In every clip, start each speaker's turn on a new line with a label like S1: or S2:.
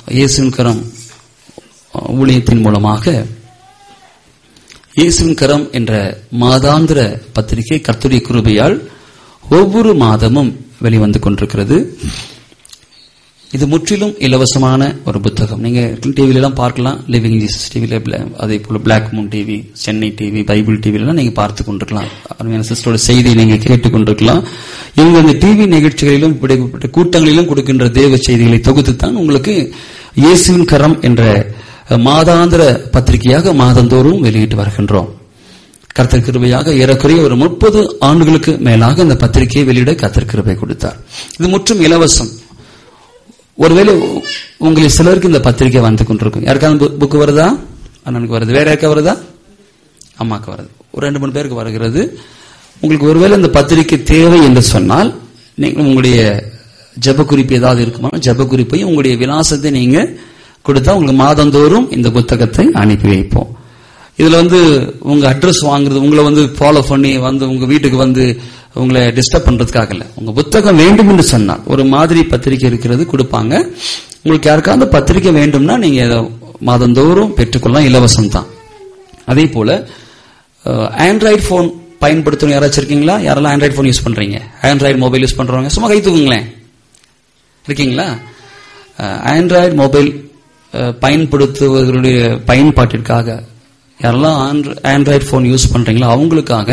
S1: இயேசுவின் கரம் ஊழியத்தின் மூலமாக இயேசுவின் கரம் என்ற மாதாந்திர பத்திரிகை கர்த்தருடைய கிருபையால் ஒவ்வொரு மாதமும் வெளிவந்து கொண்டிருக்கிறது இது முற்றிலும் இலவசமான ஒரு புத்தகம் நீங்க டிவில எல்லாம் பார்க்கலாம் லிவிங் ஜீசஸ் டிவில அதே போல black moon TV Chennai TV Bible TV எல்லாம் நீங்க பார்த்து கொண்டிருக்கலாம் அருமையான சிஸ்டரோட செய்தியை நீங்க கேட்டுக் கொண்டிருக்கலாம் இவங்க இந்த டிவி நிகழ்ச்சிகளிலும் இப்படிப்பட்ட கூட்டங்களிலும் கொடுக்கின்ற தேவ செய்திகளை தொகுத்து தான் உங்களுக்கு இயேசுவின் கரம் என்ற மாதாந்திர பத்திரிகையாக மாதந்தோறும் வெளியிட்டு வருகின்றோம் கர்த்தர் கிருபையாக ஏறக்குறைய ஒரு முப்பது ஆண்டுகளுக்கு மேலாக இந்த பத்திரிகையை வெளியிட கர்த்தர் கிருபை கொடுத்தார் இது முற்றும் இலவசம் ஒருவேளை உங்களில் சிலருக்கு இந்த பத்திரிகை வந்து கொண்டிருக்கும் யாருக்காவது புக்கு வருதா அண்ணனுக்கு வருது வேற யாருக்கா வருதா அம்மாக்கு வருது ஒரு ரெண்டு மூணு பேருக்கு வருகிறது உங்களுக்கு ஒருவேளை இந்த பத்திரிகை தேவை என்று சொன்னால் நீங்கள் உங்களுடைய ஜப குறிப்பு ஏதாவது இருக்குமா ஜப குறிப்பையும் உங்களுடைய விலாசத்தை நீங்க கொடுத்தா உங்களுக்கு மாதந்தோறும் இந்த புத்தகத்தை அனுப்பி வைப்போம் இதுல வந்து உங்க அட்ரஸ் வாங்குறது உங்களை வந்து ஃபாலோ பண்ணி வந்து உங்க வீட்டுக்கு வந்து உங்களை டிஸ்டர்ப் பண்றதுக்காக இல்ல உங்க புத்தகம் வேண்டும் என்று சொன்னால் ஒரு மாதிரி பத்திரிகை இருக்கிறது கொடுப்பாங்க உங்களுக்கு யாருக்காவது பத்திரிகை வேண்டும்னா நீங்க மாதந்தோறும் பெற்றுக்கொள்ளலாம் இலவசம் தான் அதே போல ஆண்ட்ராய்டு போன் பயன்படுத்தணும் யாராச்சும் இருக்கீங்களா யாரெல்லாம் ஆண்ட்ராய்டு போன் யூஸ் பண்றீங்க ஆண்ட்ராய்டு மொபைல் யூஸ் பண்றவங்க சும்மா கை தூக்குங்களேன் இருக்கீங்களா ஆண்ட்ராய்டு மொபைல் பயன்படுத்துவதனுடைய பயன்பாட்டிற்காக யாரெல்லாம் ஆண்ட்ராய்டு போன் யூஸ் பண்றீங்களோ அவங்களுக்காக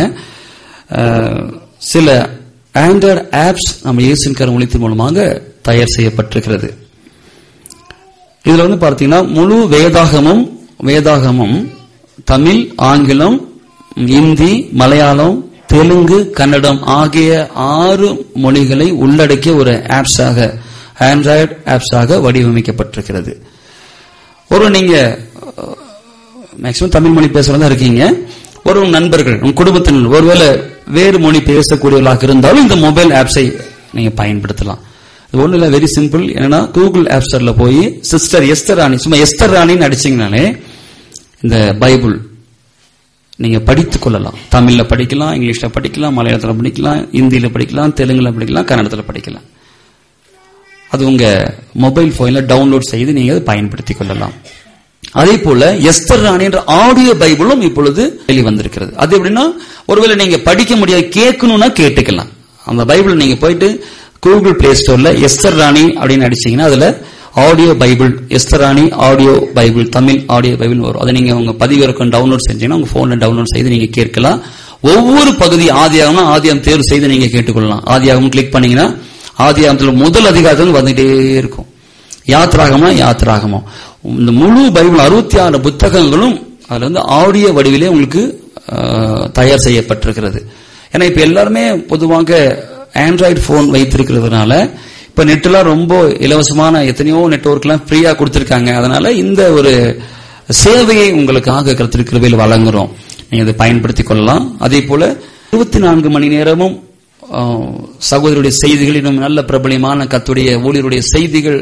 S1: சில ஆண்ட்ராய்டு ஆப்ஸ் நம்ம இயேசுவின் கரம் ஒழித்தின் மூலமாக தயார் செய்யப்பட்டிருக்கிறது இதுல வந்து பார்த்தீங்கன்னா முழு வேதாகமும் வேதாகமும் தமிழ் ஆங்கிலம் இந்தி மலையாளம் தெலுங்கு கன்னடம் ஆகிய ஆறு மொழிகளை உள்ளடக்கிய ஒரு ஆப்ஸாக ஆண்ட்ராய்டு ஆப்ஸாக வடிவமைக்கப்பட்டிருக்கிறது ஒரு நீங்க மேக்சிமம் தமிழ் மொழி பேசுறதா இருக்கீங்க ஒரு நண்பர்கள் உங்க குடும்பத்தினர் ஒருவேளை வேறு மொழி பேசக்கூடியவர்களாக இருந்தாலும் இந்த மொபைல் ஆப்ஸை நீங்க பயன்படுத்தலாம் இது ஒண்ணு இல்ல வெரி சிம்பிள் என்னன்னா கூகுள் ஆப் ஸ்டோர்ல போய் சிஸ்டர் எஸ்தர் ராணி சும்மா எஸ்தர் ராணின்னு அடிச்சீங்கனாலே இந்த பைபிள் நீங்க படித்துக் கொள்ளலாம் தமிழ்ல படிக்கலாம் இங்கிலீஷ்ல படிக்கலாம் மலையாளத்துல படிக்கலாம் இந்தியில படிக்கலாம் தெலுங்குல படிக்கலாம் கன்னடத்துல படிக்கலாம் அது உங்க மொபைல் போன்ல டவுன்லோட் செய்து நீங்க அதை பயன்படுத்திக் கொள்ளலாம் அதே போல எஸ்தர் ராணி என்ற ஆடியோ பைபிளும் இப்பொழுது வெளிவந்திருக்கிறது அது எப்படின்னா ஒருவேளை நீங்க படிக்க முடியாது கேட்கணும்னா கேட்டுக்கலாம் அந்த பைபிள் நீங்க போயிட்டு கூகுள் பிளே ஸ்டோர்ல எஸ்தர் ராணி அப்படின்னு அடிச்சீங்கன்னா அதுல audio Bible Esther Rani audio Bible Tamil audio Bible வரும் அதை நீங்க உங்க பதிவிறக்கம் டவுன்லோட் செஞ்சீங்கன்னா உங்க போன்ல டவுன்லோட் செய்து நீங்க கேட்கலாம் ஒவ்வொரு பகுதி ஆதியாகம்னா ஆதியாகம் தேர்வு செய்து நீங்க கேட்டுக்கொள்ளலாம் ஆதியாகம் கிளிக் பண்ணீங்கன்னா ஆதியாகத்துல முதல் அதிகாரத்தில் வந்துட்டே இருக்கும் யாத்ராகமா யாத்ராகமா இந்த முழு பைபிள் அறுபத்தி ஆறு புத்தகங்களும் அதுல வந்து ஆடியோ வடிவிலே உங்களுக்கு தயார் செய்யப்பட்டிருக்கிறது ஏன்னா இப்ப எல்லாருமே பொதுவாக ஆண்ட்ராய்டு போன் வைத்திருக்கிறதுனால இப்ப நெட்லாம் ரொம்ப இலவசமான எத்தனையோ நெட்ஒர்க்லாம் ஃப்ரீயா கொடுத்திருக்காங்க அதனால இந்த ஒரு சேவையை உங்களுக்காக கருத்திருக்கிறவையில் வழங்குறோம் நீங்க அதை பயன்படுத்திக் கொள்ளலாம் அதே போல இருபத்தி நான்கு மணி நேரமும் சகோதரருடைய செய்திகள் இன்னும் நல்ல பிரபலியமான கத்துடைய ஊழியருடைய செய்திகள்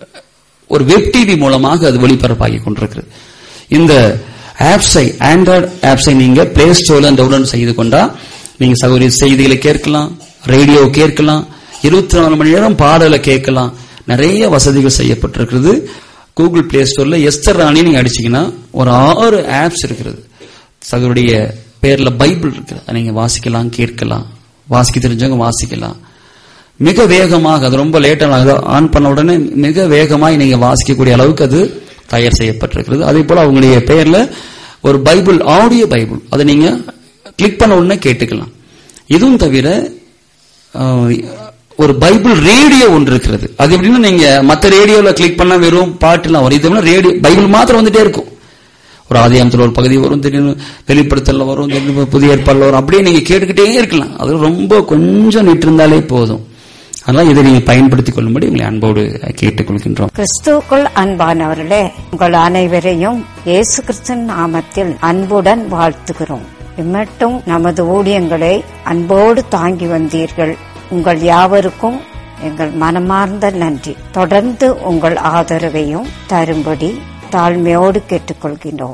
S1: ஒரு வெப் டிவி மூலமாக அது ஒளிபரப்பாகி கொண்டிருக்கிறது இந்த ஆப்ஸை ஆண்ட்ராய்டு ஆப்ஸை நீங்க பிளே ஸ்டோர்ல டவுன்லோட் செய்து கொண்டா நீங்க சகோதரி செய்திகளை கேட்கலாம் ரேடியோ கேட்கலாம் இருபத்தி நாலு மணி நேரம் பாடலை கேட்கலாம் நிறைய வசதிகள் செய்யப்பட்டிருக்கிறது கூகுள் பிளே ஸ்டோர்ல எஸ்தர் ராணி நீங்க அடிச்சீங்கன்னா ஒரு ஆறு ஆப்ஸ் இருக்கிறது சகோதரிய பேர்ல பைபிள் இருக்கு அதை நீங்க வாசிக்கலாம் கேட்கலாம் வாசிக்க தெரிஞ்சவங்க வாசிக்கலாம் மிக வேகமாக அது ரொம்ப லேட்டாக ஆன் பண்ண உடனே மிக வேகமாக நீங்க வாசிக்கக்கூடிய அளவுக்கு அது தயார் செய்யப்பட்டிருக்கிறது அதே போல அவங்களுடைய பெயர்ல ஒரு பைபிள் ஆடியோ பைபிள் அதை நீங்க கிளிக் பண்ண உடனே கேட்டுக்கலாம் இதுவும் தவிர ஒரு பைபிள் ரேடியோ ஒன்று இருக்கிறது அது எப்படின்னா நீங்க மற்ற ரேடியோல கிளிக் பண்ணா வெறும் பாட்டுலாம் வரும் இது ரேடியோ பைபிள் மாத்திரம் வந்துட்டே இருக்கும் ஒரு ஆதியாமத்தில் ஒரு பகுதி வரும் திடீர்னு வெளிப்படுத்தல வரும் திடீர்னு புதிய ஏற்பாடுல வரும் அப்படியே நீங்க கேட்டுக்கிட்டே இருக்கலாம் அது ரொம்ப கொஞ்சம் நிட்டிருந்தாலே போதும் அதனால இதை நீங்க பயன்படுத்திக் கொள்ளும்படி உங்களை அன்போடு கேட்டுக்கொள்கின்றோம்
S2: கிறிஸ்துக்குள் அன்பானவர்களே உங்கள் அனைவரையும் இயேசு கிறிஸ்தன் நாமத்தில் அன்புடன் வாழ்த்துகிறோம் இம்மட்டும் நமது ஊழியங்களை அன்போடு தாங்கி வந்தீர்கள் உங்கள் யாவருக்கும் எங்கள் மனமார்ந்த நன்றி தொடர்ந்து உங்கள் ஆதரவையும் தரும்படி தாழ்மையோடு கேட்டுக்கொள்கின்றோம்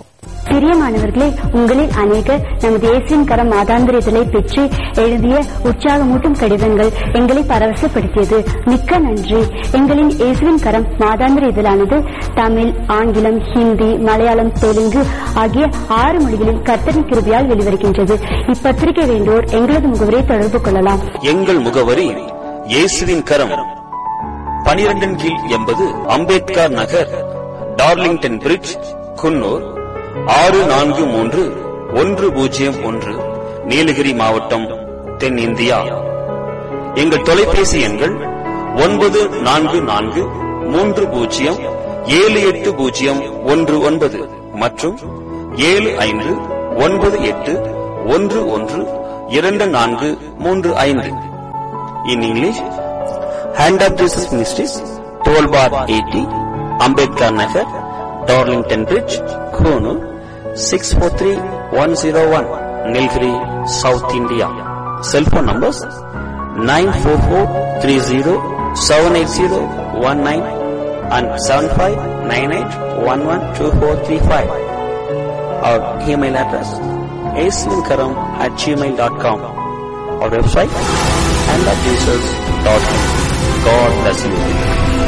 S3: பிரியமானவர்களே உங்களில் அநேகர் நமது இயேசுவின் கரம் மாதாந்திர இதழை பெற்று எழுதிய உற்சாகமூட்டும் கடிதங்கள் எங்களை பரவசப்படுத்தியது மிக்க நன்றி எங்களின் இயேசுவின் கரம் மாதாந்திர இதழானது தமிழ் ஆங்கிலம் ஹிந்தி மலையாளம் தெலுங்கு ஆகிய ஆறு மொழிகளில் கர்த்தரின் கிருபியால் வெளிவருகின்றது இப்பத்திரிகை வேண்டோர் எங்களது முகவரை தொடர்பு கொள்ளலாம்
S4: எங்கள் முகவரி இயேசுவின் கரம் பனிரெண்டின் கீழ் எண்பது அம்பேத்கர் நகர் டார்லிங்டன் பிரிட்ஜ் குன்னூர் ஆறு நான்கு மூன்று ஒன்று பூஜ்ஜியம் ஒன்று நீலகிரி மாவட்டம் தென்னிந்தியா எங்கள் தொலைபேசி எண்கள் ஒன்பது நான்கு நான்கு மூன்று பூஜ்ஜியம் ஏழு எட்டு பூஜ்ஜியம் ஒன்று ஒன்பது மற்றும் ஏழு ஐந்து ஒன்பது எட்டு ஒன்று ஒன்று இரண்டு நான்கு மூன்று ஐந்து in English hand of Jesus ministries twelve bar eighty Ambedkar Nagar Darlington bridge Coonoor six four three one zero one Nilgiri south India cellphone numbers nine four four three zero seven eight zero one nine and seven five nine eight one one two four three five our email address ஏசுவின்கரம் at Gmail dot com our website and at Jesus.in. God bless you.